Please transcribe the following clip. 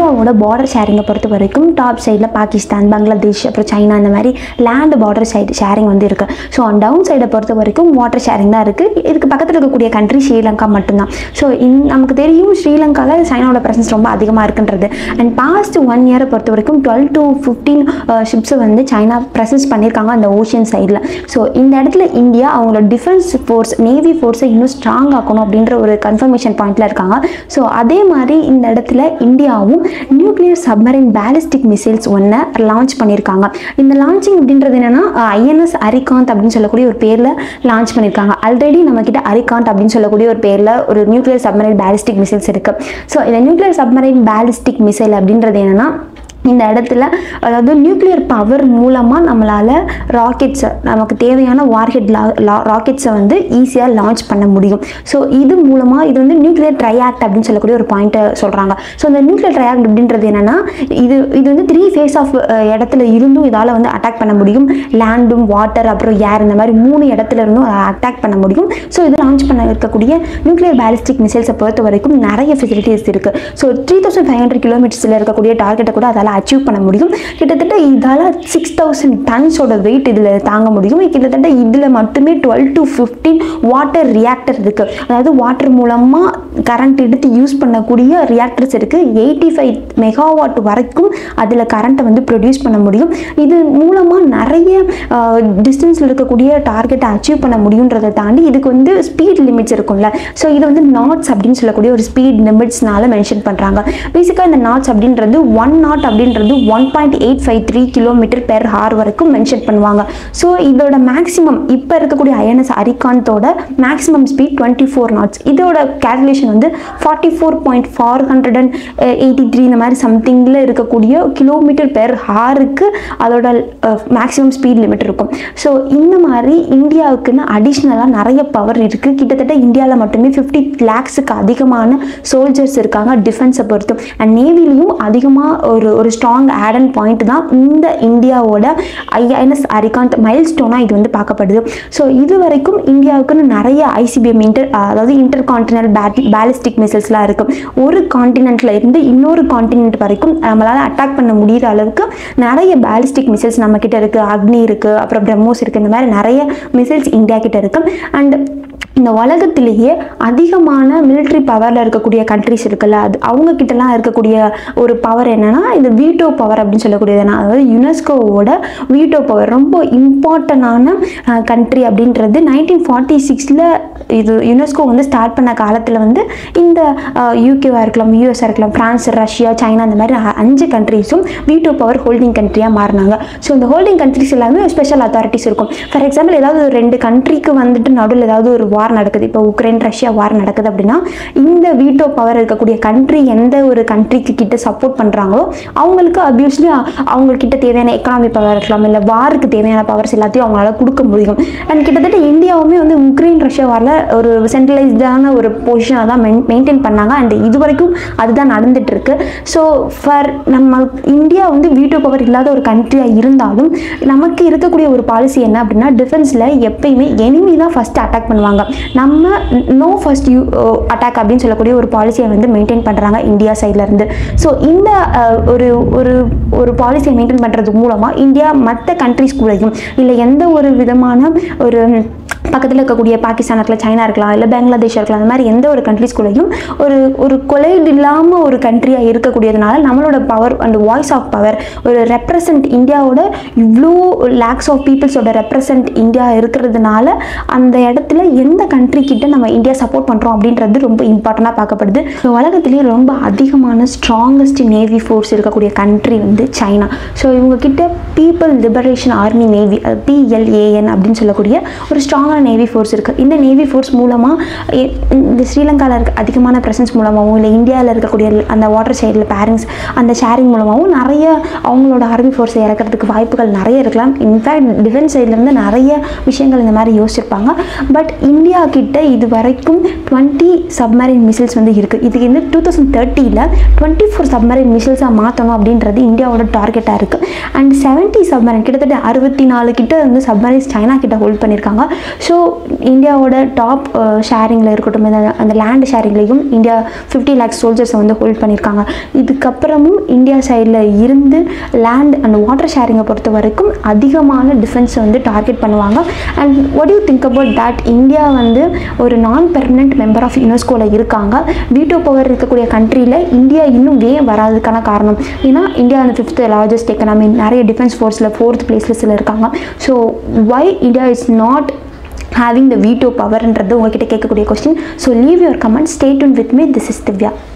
இந்தியாவோட பார்டர் ஷேரிங்கை பொறுத்த வரைக்கும் டாப் சைடில் பாகிஸ்தான் பங்களாதேஷ் அப்புறம் சைனா இந்த மாதிரி லேண்ட் பார்டர் சைடு ஷேரிங் வந்து இருக்குது ஸோ டவுன் சைடை பொறுத்த வரைக்கும் வாட்டர் ஷேரிங் தான் இருக்குது இதுக்கு பக்கத்தில் இருக்கக்கூடிய கண்ட்ரி ஸ்ரீலங்கா மட்டும்தான் ஸோ இன் நமக்கு தெரியும் ஸ்ரீலங்காவில் சைனாவோட பிரசன்ஸ் ரொம்ப அதிகமாக இருக்குன்றது அண்ட் பாஸ்ட் ஒன் இயரை பொறுத்த வரைக்கும் டுவெல் டு ஃபிஃப்டீன் ஷிப்ஸை வந்து சைனா ப்ரெசன்ஸ் பண்ணியிருக்காங்க அந்த ஓஷன் சைடில் ஸோ இந்த இடத்துல இந்தியா அவங்களோட டிஃபென்ஸ் ஃபோர்ஸ் நேவி ஃபோர்ஸை இன்னும் ஸ்ட்ராங் ஆக்கணும் அப்படின்ற ஒரு கன்ஃபர்மேஷன் பாயிண்ட்டில் இருக்காங்க ஸோ அதே மாதிரி இந்த இடத்துல இந்தியாவும் நியூக்ளியர் சப்மரைன் பேலிஸ்டிக் மிசைல்ஸ் ஒன்றை லான்ச் பண்ணியிருக்காங்க இந்த லான்ச்சிங் அப்படின்றது என்னென்னா ஐஎன்எஸ் அரிகாந்த் அப்படின்னு சொல்லக்கூடிய ஒரு பேரில் லான்ச் பண்ணியிருக்காங்க ஆல்ரெடி நம்மக்கிட்ட அரிகாந்த் அப்படின்னு சொல்லக்கூடிய ஒரு பேரில் ஒரு நியூக்ளியர் சப்மரைன் பேலிஸ்டிக் மிசைல்ஸ் இருக்குது ஸோ இந்த நியூக்ளியர் சப்மரைன் பேலிஸ்டிக் மிசைல் அப்படின்றது என்னென்னா இந்த இடத்துல அதாவது நியூக்ளியர் பவர் மூலமாக நம்மளால் ராக்கெட்ஸை நமக்கு தேவையான வார்ஹெட் ராக்கெட்ஸை வந்து ஈஸியாக லான்ச் பண்ண முடியும் ஸோ இது மூலமாக இது வந்து நியூக்ளியர் ட்ரையாக்ட் அப்படின்னு சொல்லக்கூடிய ஒரு பாயிண்ட்டை சொல்கிறாங்க ஸோ இந்த நியூக்ளியர் ட்ரையாக்ட் அப்படின்றது என்னென்னா இது இது வந்து த்ரீ ஃபேஸ் ஆஃப் இடத்துல இருந்தும் இதால் வந்து அட்டாக் பண்ண முடியும் லேண்டும் வாட்டர் அப்புறம் ஏர் இந்த மாதிரி மூணு இடத்துல இருந்தும் அட்டாக் பண்ண முடியும் ஸோ இது லான்ச் பண்ண இருக்கக்கூடிய நியூக்ளியர் பேலிஸ்டிக் மிசைல்ஸை பொறுத்த வரைக்கும் நிறைய ஃபெசிலிட்டிஸ் இருக்குது so three thousand five hundred கிலோமீட்டர்ஸில் இருக்கக்கூடிய டார்கெட்டை கூட அதால் அச்சீவ் பண்ண முடியும் கிட்டத்தட்ட இதால் சிக்ஸ் தௌசண்ட் டன்ஸோட வெயிட் இதில் தாங்க முடியும் கிட்டத்தட்ட இதில் மட்டுமே twelve to fifteen water reactor இருக்குது அதாவது வாட்டர் மூலமாக கரண்ட் எடுத்து யூஸ் பண்ணக்கூடிய ரியாக்டர்ஸ் இருக்குது எயிட்டி ஃபைவ் மெகாவாட் வரைக்கும் அதில் கரண்ட்டை வந்து ப்ரொடியூஸ் பண்ண முடியும் இது மூலமாக நிறைய டிஸ்டன்ஸில் இருக்கக்கூடிய டார்கெட்டை அச்சீவ் பண்ண முடியுன்றதை தாண்டி இதுக்கு வந்து ஸ்பீட் லிமிட்ஸ் இருக்கும்ல ஸோ இது வந்து நாட்ஸ் அப்படின்னு சொல்லக்கூடிய ஒரு ஸ்பீட் லிமிட்ஸ்னால மென்ஷன் பண்ணுறாங்க பேசிக்காக இந்த நாட்ஸ் அப்படின்றது ஒன் நாட் அப்படின்றது one point eight five three kilometre per hour வரைக்கும் மென்ஷன் பண்ணுவாங்க ஸோ இதோட மேக்ஸிமம் இப்போ இருக்கக்கூடிய ஐஎன்எஸ் அரிகாந்தோட maximum speed twenty four knots இதோட கேல்குலேஷன் வந்து forty four point four hundred and eighty three இந்த மாதிரி சம்திங்கில் இருக்கக்கூடிய கிலோமீட்டர் பெர் ஹாருக்கு அதோட மேக்ஸிமம் ஸ்பீட் லிமிட் இருக்கும் ஸோ இந்த மாதிரி இந்தியாவுக்குன்னு அடிஷ்னலாக நிறைய பவர் இருக்குது கிட்டத்தட்ட இந்தியாவில் மட்டுமே ஃபிஃப்டி லேக்ஸுக்கு அதிகமான சோல்ஜர்ஸ் இருக்காங்க டிஃபென்ஸை பொறுத்தும் அண்ட் நேவிலையும் அதிகமாக ஒரு ஒரு ஸ்ட்ராங் ஆட் அண்ட் பாயிண்ட் தான் இந்த இந்தியாவோட ஐஎன்எஸ் அரிகாந்த் மைல் ஸ்டோனாக இது வந்து பார்க்கப்படுது ஸோ இது வரைக்கும் இந்தியாவுக்குன்னு நிறைய ஐசிபிஎம் இன்டர் அதாவது இன்டர் கான்டினல் பேட் பேலிஸ்டிக் மிசைல்ஸ்லாம் இருக்கும் ஒரு காண்டினென்ட்ல இருந்து இன்னொரு காண்டினென்ட் வரைக்கும் நம்மளால் அட்டாக் பண்ண முடியிற அளவுக்கு நிறைய பேலிஸ்டிக் மிசைல்ஸ் நம்ம கிட்ட இருக்குது அக்னி இருக்குது அப்புறம் பிரம்மோஸ் இருக்குது இந்த மாதிரி நிறைய மிசைல்ஸ் இந்தியா கிட்ட இருக்குது அண்ட் இந்த உலகத்திலேயே அதிகமான military பவரில் இருக்கக்கூடிய கண்ட்ரிஸ் இருக்குல்ல அது அவங்க கிட்டலாம் இருக்கக்கூடிய ஒரு பவர் என்னன்னா இது வீட்டோ பவர் அப்படின்னு சொல்லக்கூடியது என்ன அதாவது யுனெஸ்கோவோட வீட்டோ பவர் ரொம்ப இம்பார்ட்டண்டான கண்ட்ரி அப்படின்றது நைன்டீன் ஃபார்ட்டி சிக்ஸில் இது யுனெஸ்கோ வந்து ஸ்டார்ட் பண்ண காலத்தில் வந்து இந்த யூகேவாக இருக்கலாம் யூஎஸ்ஆ இருக்கலாம் ஃப்ரான்ஸ் ரஷ்யா சைனா இந்த மாதிரி அ- அஞ்சு கண்ட்ரீஸும் வீட்டோ பவர் ஹோல்டிங் கண்ட்ரியாக மாறினாங்க ஸோ இந்த ஹோல்டிங் கண்ட்ரிஸ் எல்லாமே ஸ்பெஷல் அத்தாரிட்டிஸ் இருக்கும் ஃபார் எக்ஸாம்பிள் ஏதாவது ஒரு ரெண்டு கண்ட்ரிக்கு வந்துட்டு நடுவில் ஏதாவது ஒரு வார் நடக்குது இப்போ உக்ரைன் ரஷ்யா வார் நடக்குது அப்படின்னா இந்த வீட்டோ பவர் இருக்கக்கூடிய கண்ட்ரி எந்த ஒரு கண்ட்ரிக்கு கிட்ட சப்போர்ட் பண்ணுறாங்களோ அவங்களுக்கு அப்வியஸ்லி அவங்கக்கிட்ட தேவையான எக்கனாமி பவர் இருக்கலாம் இல்லை வாருக்கு தேவையான பவர்ஸ் எல்லாத்தையும் அவங்களால கொடுக்க முடியும் அண்ட் கிட்டத்தட்ட இந்தியாவுமே வந்து உக்ரைன் ரஷ்யா வாரில் ஒரு சென்ட்ரலைஸ்டான ஒரு பொசிஷனாக தான் மெயின் மெயின்டைன் பண்ணாங்க அண்ட் இது வரைக்கும் அதுதான் நடந்துட்டு இருக்கு ஸோ ஃபார் நம்ம இந்தியா வந்து வீட்டோ பவர் இல்லாத ஒரு கண்ட்ரியாக இருந்தாலும் நமக்கு இருக்கக்கூடிய ஒரு பாலிசி என்ன அப்படின்னா டிஃபென்ஸில் எப்பயுமே எனிமி தான் ஃபஸ்ட்டு அட்டாக் பண்ணுவாங்க நம்ம நோ ஃபர்ஸ்ட் யூ அட்டாக் அப்படின்னு சொல்லக்கூடிய ஒரு பாலிசியை வந்து மெயின்டைன் பண்ணுறாங்க இந்தியா சைட்ல இருந்து ஸோ இந்த அஹ், ஒரு ஒரு ஒரு பாலிசியை மெயின்டைன் பண்ணுறது மூலமாக இந்தியா மற்ற கண்ட்ரிஸ் கூடயும் இல்லை எந்த ஒரு விதமான ஒரு பக்கத்தில் இருக்கக்கூடிய பாகிஸ்தான் இருக்கலாம் சைனா இருக்கலாம் இல்லை பங்களாதேஷ் இருக்கலாம் அந்த மாதிரி எந்த ஒரு கண்ட்ரிஸ் கூடயும் ஒரு ஒரு கொலைடு இல்லாமல் ஒரு கண்ட்ரியாக இருக்கக்கூடியதுனால நம்மளோட power and voice of power ஒரு ரெப்ரசன்ட் இந்தியாவோட இவ்வளோ லேக்ஸ் ஆஃப் பீப்புள்ஸோட ரெப்ரசன்ட் இந்தியா இருக்கிறதுனால அந்த இடத்துல எந்த கண்ட்ரி கிட்ட நம்ம இந்தியா சப்போர்ட் பண்ணுறோம் அப்படின்றது ரொம்ப இம்பார்ட்டண்ட்டாக பார்க்கப்படுது ஸோ உலகத்திலேயே ரொம்ப அதிகமான ஸ்ட்ராங்கஸ்ட் நேவி ஃபோர்ஸ் இருக்கக்கூடிய கண்ட்ரி வந்து சைனா ஸோ இவங்க கிட்ட people liberation army navy P L A N அப்படின்னு சொல்லக்கூடிய ஒரு ஸ்ட்ராங்கான நேவி ஃபோர்ஸ் இருக்குது இந்த நேவி ஃபோர்ஸ் மூலமாக இந்த ஸ்ரீலங்காவில் இருக்க அதிகமான ப்ரெசன்ஸ் மூலமாகவும் இல்லை இந்தியாவில் இருக்கக்கூடிய அந்த வாட்டர் சைடில் பேரண்ட்ஸ் அந்த ஷேரிங் மூலமாகவும் நிறைய அவங்களோட ஆர்மி ஃபோர்ஸை இறக்கிறதுக்கு வாய்ப்புகள் நிறைய இருக்கலாம் இன்ஃபேக்ட் டிஃபென்ஸ் சைட்லேருந்து நிறைய விஷயங்கள் இந்த மாதிரி யோசிச்சிருப்பாங்க பட் இந்தியா கிட்ட இது வரைக்கும் டுவெண்ட்டி சப்மரைன் மிசில்ஸ் வந்து இருக்குது இதுக்கு வந்து டூ தௌசண்ட் தேர்ட்டியில் டுவெண்ட்டி ஃபோர் சப்மரைன் மிசில்ஸாக மாற்றணும் அப்படின்றது இந்தியாவோட டார்கெட்டாக இருக்குது அண்ட் செவன்ட்டி சப்மரைன் கிட்டத்தட்ட அறுபத்தி நாலு கிட்ட வந்து சப்மரைன்ஸ் சைனா கிட்ட ஹோல்ட் பண்ணியிருக்காங்க ஸோ இந்தியாவோட டாப் ஷேரிங்கில் இருக்கட்டும் இந்த அந்த லேண்ட் ஷேரிங்லேயும் இந்தியா ஃபிஃப்டி லேக்ஸ் சோல்ஜர்ஸை வந்து ஹோல்ட் பண்ணியிருக்காங்க இதுக்கப்புறமும் இந்தியா சைடில் இருந்து லேண்ட் அண்ட் வாட்டர் ஷேரிங்கை பொறுத்த வரைக்கும் அதிகமான டிஃபென்ஸை வந்து டார்கெட் பண்ணுவாங்க and what do you think about that India வந்து ஒரு நான் பெர்மனெண்ட் மெம்பர் ஆஃப் யுனெஸ்கோவில் இருக்காங்க வீட்டோ பவர் இருக்கக்கூடிய கண்ட்ரியில் இந்தியா இன்னும் ஏன் வராதுக்கான காரணம் ஏன்னா இந்தியா வந்து ஃபிஃப்த் லார்ஜஸ்ட் எக்கனாமி நிறைய டிஃபென்ஸ் ஃபோர்ஸில் ஃபோர்த் பிளேஸில் சில இருக்காங்க so why India is not having the veto பவர்ன்றது உங்ககிட்ட கேட்கக்கூடிய question so leave your comment state with me this is Divya